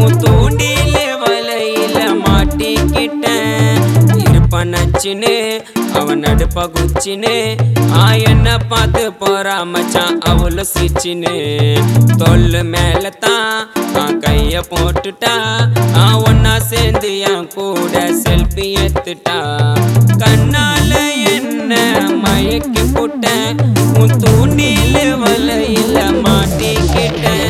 உன் தூண்டில வலையில மாட்டிக்கிட்டேன் இருப்பனச்சின்னு அவன் நடுப்ப குச்சின்னு ஆ என்ன பார்த்து போறா மச்சான் அவளு சிச்சின்னு தொல்லு மேல தான் நான் கைய போட்டுட்டா ஆ ஒன்னா சேர்ந்து என் கூட செல்ஃபி எடுத்துட்டா கண்ணால என்ன மயக்கி போட்டேன் உன் தூண்டில வலையில மாட்டிக்கிட்டேன்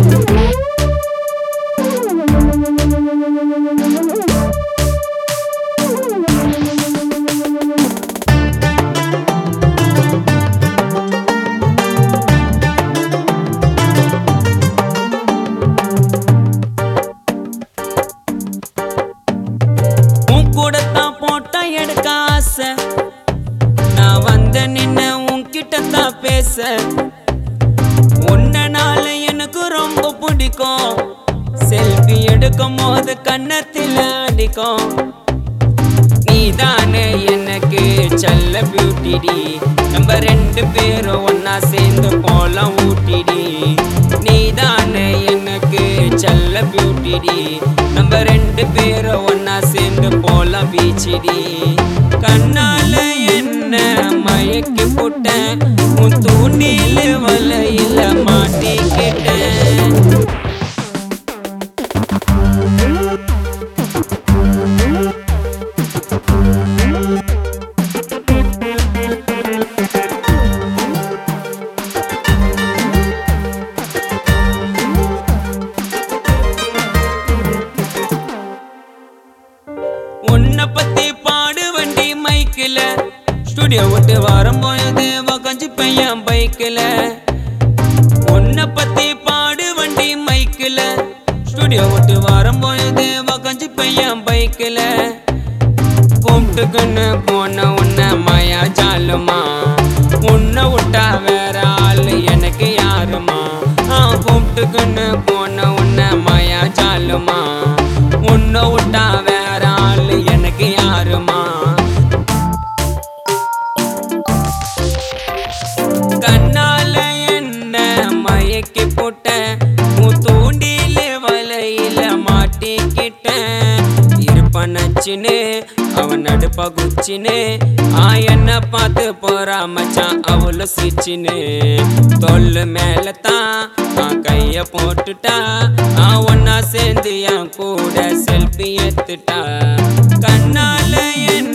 உன் கூட தான் போட்டா எடுக்க ஆசை நான் வந்த நின்ன உன்கிட்ட தான் பேச உன்னனால எனக்கு ரொம்ப பிடிக்கும் செல்ஃபி எடுக்கும் போது கன்னத்தில் அடிக்கும் நீதானே எனக்கு செல்ல பியூட்டிடி நம்ம ரெண்டு பேரும் ஒன்னா சேர்ந்து போலாம் ஊட்டிடி நீதானே எனக்கு செல்ல பியூட்டிடி நம்ம ரெண்டு பேரும் ஒன்னா சேர்ந்து போலாம் பீச்சிடி கண்ணால என்ன மயக்கி போட்டேன் உன் தூண்டில வலையில மாட்டிக்கிட்டேன் உன்னை பத்தி பாடு வண்டி மைக்கில் ஸ்டுடியோ விட்டு வரும் பொழுது வகஞ்சு பையன் பைக்கில் உன்னை பத்தி பாடு வண்டி மைக்கில் ஸ்டுடியோ விட்டு வரும் பொழுது வகஞ்சு பையன் பைக்கில் கூப்பிட்டுக்குன்னு போன உன்னை மாயா ஜாலுமா உன்னை விட்டா வேற ஆளு எனக்கு யாருமா ஆ கூப்பிட்டுக்குன்னு போன உன்னை மாயா ஜாலுமா உன்னை விட்டா வேற ஆளு எனக்கு யாருமா கண்ணால என்ன மயக்கி போட்டேன் உன் தூண்டில வலையில மாட்டிக்கிட்டேன் இருப்பனச்சின்னு அவன் நடுப்ப குச்சின்னு ஆ என்ன பார்த்து போறா மச்சான் அவளு சிச்சின்னு தொல்லு மேல தான் நான் கைய போட்டுட்டா ஆ ஒன்னா சேர்ந்து என் கூட செல்ஃபி எடுத்துட்டா கண்ணால என்ன